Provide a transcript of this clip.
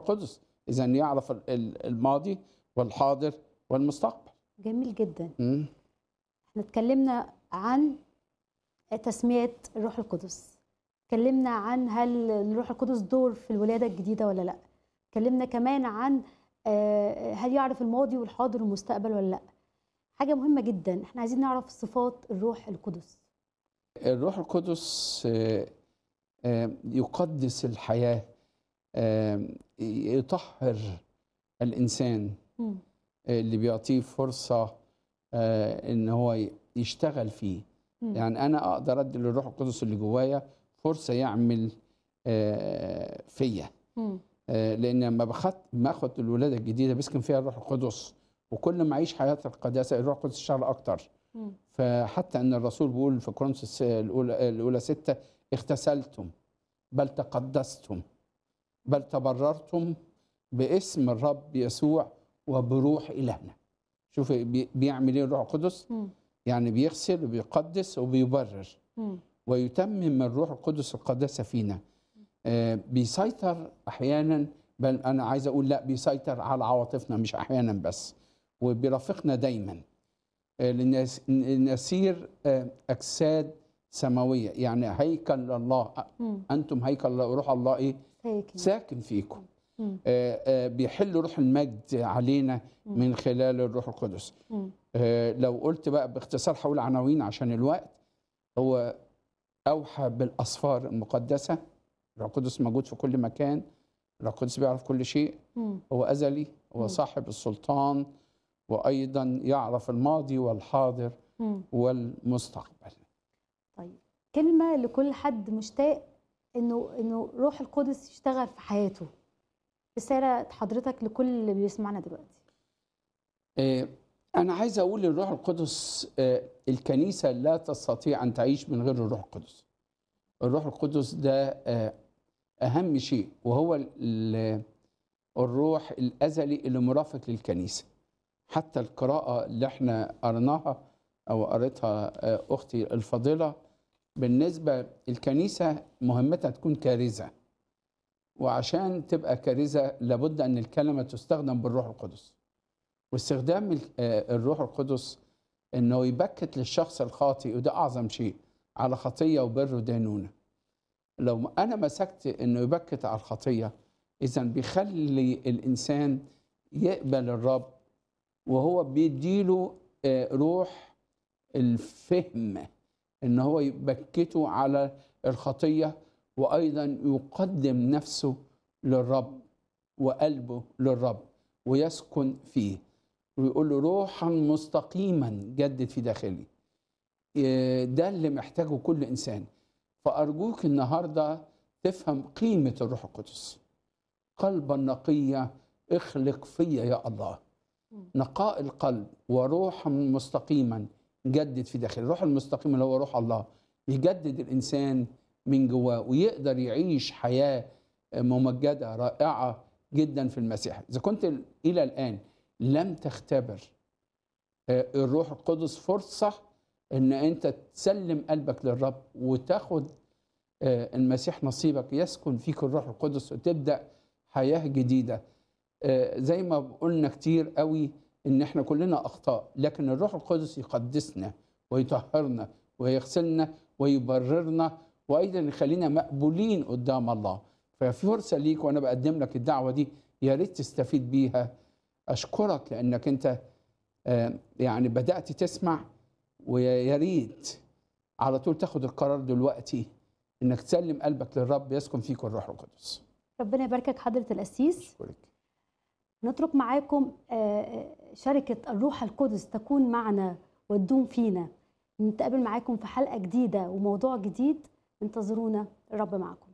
القدس اذا يعرف ال- ال- الماضي والحاضر والمستقبل جميل جدا مم. احنا اتكلمنا عن تسمية الروح القدس اتكلمنا عن هل الروح القدس دور في الولادة الجديدة ولا لا اتكلمنا كمان عن آه، هل يعرف الماضي والحاضر والمستقبل ولا لا حاجة مهمة جدا احنا عايزين نعرف صفات الروح القدس الروح القدس آه، آه، يقدس الحياه آه، يطهر الانسان مم. اللي بيعطيه فرصه آه، ان هو ي- يشتغل فيه مم. يعني انا اقدر ادي للروح القدس اللي جوايا فرصه يعمل آه، فيا مم. آه، لان لما بخد باخد الولاده الجديده بيسكن فيها الروح القدس وكل ما اعيش حياه القداسه الروح القدس يشتغل اكتر مم. فحتى ان الرسول بيقول في كورنثوس الاولى الاولى سته اغتسلتم بل تقدستم بل تبررتم باسم الرب يسوع وبروح الهنا شوف بي- بيعمل ايه الروح القدس مم. يعني بيغسل وبيقدس وبيبرر مم. ويتمم الروح القدس القداسه فينا آه، بيسيطر احيانا بل انا عايز اقول لا بيسيطر على عواطفنا مش احيانا بس وبيرافقنا دايما آه، لنس- نسير آه، اجساد سماويه يعني هيكل الله مم. انتم هيكل الله روح الله ايه ساكن ساكن فيكم مم. آه، آه، بيحل روح المجد علينا مم. من خلال الروح القدس مم. آه، لو قلت بقى باختصار هقول عناوين عشان الوقت هو اوحى بالاصفار المقدسه الروح القدس موجود في كل مكان الروح القدس بيعرف كل شيء مم. هو ازلي هو مم. صاحب السلطان وايضا يعرف الماضي والحاضر مم. والمستقبل طيب كلمة لكل حد مشتاق انه انه روح القدس يشتغل في حياته رسالة حضرتك لكل اللي بيسمعنا دلوقتي آه، انا عايز اقول للروح القدس آه، الكنيسه لا تستطيع ان تعيش من غير الروح القدس الروح القدس ده آه، اهم شيء وهو ال- الروح الازلي اللي مرافق للكنيسه حتى القراءه اللي احنا قرناها او قريتها آه، اختي الفاضله بالنسبه الكنيسه مهمتها تكون كارثه وعشان تبقى كارثه لابد ان الكلمه تستخدم بالروح القدس واستخدام ال- آه، الروح القدس انه يبكت للشخص الخاطئ وده اعظم شيء على خطيه وبر ودينونه لو انا مسكت انه يبكت على الخطيه اذا بيخلي الانسان يقبل الرب وهو بيديله آه، روح الفهم ان هو يبكته على الخطيه وايضا يقدم نفسه للرب وقلبه للرب ويسكن فيه ويقول له روحا مستقيما جدد في داخلي إيه ده اللي محتاجه كل انسان فارجوك النهارده تفهم قيمه الروح القدس قلبا نقيا اخلق فيا يا الله نقاء القلب وروحا مستقيما جدد في داخلي الروح المستقيم اللي هو روح الله يجدد الانسان من جواه ويقدر يعيش حياه ممجده رائعه جدا في المسيح اذا كنت الى الان لم تختبر آه، الروح القدس فرصه ان انت تسلم قلبك للرب وتاخد آه، المسيح نصيبك يسكن فيك الروح القدس وتبدا حياه جديده آه، زي ما قلنا كتير قوي ان احنا كلنا اخطاء لكن الروح القدس يقدسنا ويطهرنا ويغسلنا ويبررنا وايضا يخلينا مقبولين قدام الله ففي فرصه ليك وانا بقدم لك الدعوه دي يا ريت تستفيد بيها اشكرك لانك انت آه، يعني بدات تسمع ويا ريت على طول تاخد القرار دلوقتي انك تسلم قلبك للرب يسكن فيك الروح القدس ربنا يباركك حضرة القسيس اشكرك نترك معاكم آه، آه، شركة الروح القدس تكون معنا وتدوم فينا نتقابل معاكم في حلقة جديدة وموضوع جديد انتظرونا الرب معكم